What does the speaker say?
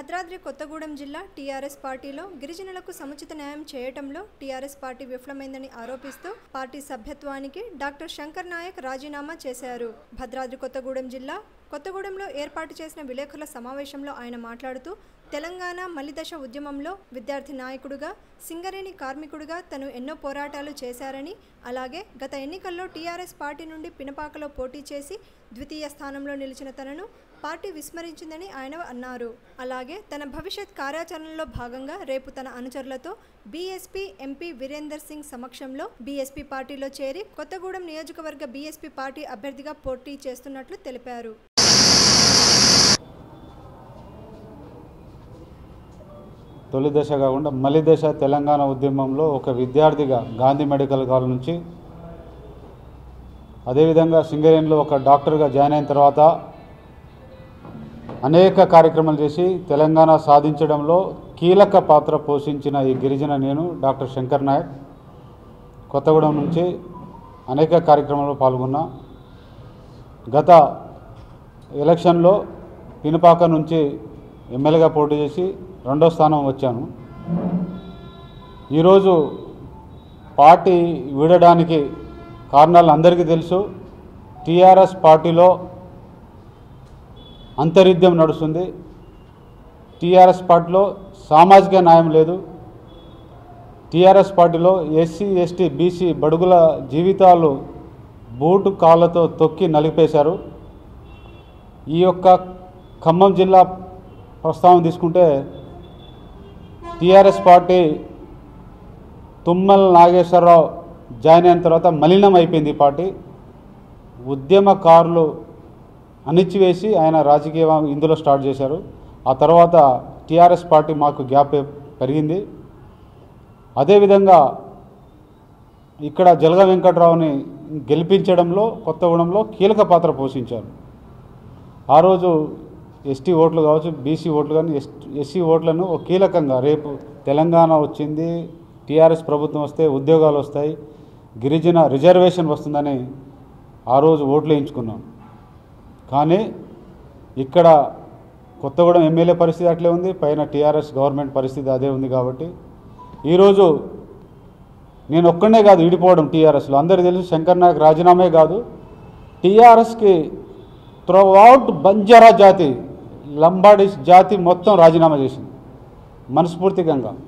భద్రాద్రి కొత్తగూడెం జిల్లా టీఆర్ఎస్ పార్టీలో గిరిజనులకు సముచిత న్యాయం చేయటంలో టీఆర్ఎస్ పార్టీ విఫలమైందని ఆరోపిస్తూ పార్టీ సభ్యత్వానికి డాక్టర్ శంకర్ నాయక్ రాజీనామా చేశారు భద్రాద్రి కొత్తగూడెం జిల్లా కొత్తగూడెంలో ఏర్పాటు చేసిన విలేకరుల సమావేశంలో ఆయన మాట్లాడుతూ తెలంగాణ మలిదశ ఉద్యమంలో విద్యార్థి నాయకుడుగా సింగరేణి కార్మికుడిగా తను ఎన్నో పోరాటాలు చేశారని అలాగే గత ఎన్నికల్లో టీఆర్ఎస్ పార్టీ నుండి పినపాకలో పోటీ చేసి ద్వితీయ స్థానంలో నిలిచిన తనను పార్టీ విస్మరించిందని ఆయన అన్నారు అలాగే తన భవిష్యత్ కార్యాచరణలో భాగంగా రేపు తన అనుచరులతో బీఎస్పీ ఎంపీ వీరేందర్ సింగ్ సమక్షంలో బీఎస్పీ పార్టీలో చేరి కొత్తగూడెం నియోజకవర్గ బీఎస్పీ పార్టీ అభ్యర్థిగా పోటీ చేస్తున్నట్లు తెలిపారు తొలి దశ కాకుండా మలి దశ తెలంగాణ ఉద్యమంలో ఒక విద్యార్థిగా గాంధీ మెడికల్ కాలేజ్ నుంచి అదేవిధంగా సింగరేణిలో ఒక డాక్టర్గా జాయిన్ అయిన తర్వాత అనేక కార్యక్రమాలు చేసి తెలంగాణ సాధించడంలో కీలక పాత్ర పోషించిన ఈ గిరిజన నేను డాక్టర్ శంకర్ నాయక్ కొత్తగూడెం నుంచి అనేక కార్యక్రమాల్లో పాల్గొన్నా గత ఎలక్షన్లో పినపాక నుంచి ఎమ్మెల్యేగా పోటీ చేసి రెండో స్థానం వచ్చాను ఈరోజు పార్టీ వీడడానికి కారణాలు అందరికీ తెలుసు టీఆర్ఎస్ పార్టీలో అంతరిద్యం నడుస్తుంది టీఆర్ఎస్ పార్టీలో సామాజిక న్యాయం లేదు టీఆర్ఎస్ పార్టీలో ఎస్సీ ఎస్టీ బీసీ బడుగుల జీవితాలు బూటు కాళ్ళతో తొక్కి నలిపేశారు ఈ యొక్క ఖమ్మం జిల్లా ప్రస్తావన తీసుకుంటే TRS party Tummala Nageswara Rao join అయిన తర్వాత మలినం అయిపోయింది ఈ పార్టీ ఉద్యమకారులు అణిచివేసి ఆయన రాజకీయ ఇందులో స్టార్ట్ చేశారు ఆ తర్వాత టీఆర్ఎస్ పార్టీ మాకు గ్యాప్ పెరిగింది అదేవిధంగా ఇక్కడ జలగ వెంకట్రావుని గెలిపించడంలో కొత్తగూడెంలో కీలక పాత్ర పోషించారు ఆ రోజు ఎస్టీ ఓట్లు కావచ్చు బీసీ ఓట్లు కానీ ఎస్ ఎస్సీ ఓట్లను ఒక కీలకంగా రేపు తెలంగాణ వచ్చింది టీఆర్ఎస్ ప్రభుత్వం వస్తే ఉద్యోగాలు వస్తాయి గిరిజన రిజర్వేషన్ వస్తుందని ఆ రోజు ఓట్లు వేయించుకున్నాం కానీ ఇక్కడ కొత్తగూడెం ఎమ్మెల్యే పరిస్థితి అట్లే ఉంది పైన టీఆర్ఎస్ గవర్నమెంట్ పరిస్థితి అదే ఉంది కాబట్టి ఈరోజు నేను ఒక్కడే కాదు విడిపోవడం టీఆర్ఎస్లో అందరికీ తెలుసు శంకర్ నాయక్ రాజీనామే కాదు టీఆర్ఎస్కి త్రోఅవుట్ బంజారా జాతి లంబాడీస్ జాతి మొత్తం రాజీనామా చేసింది మనస్ఫూర్తికంగా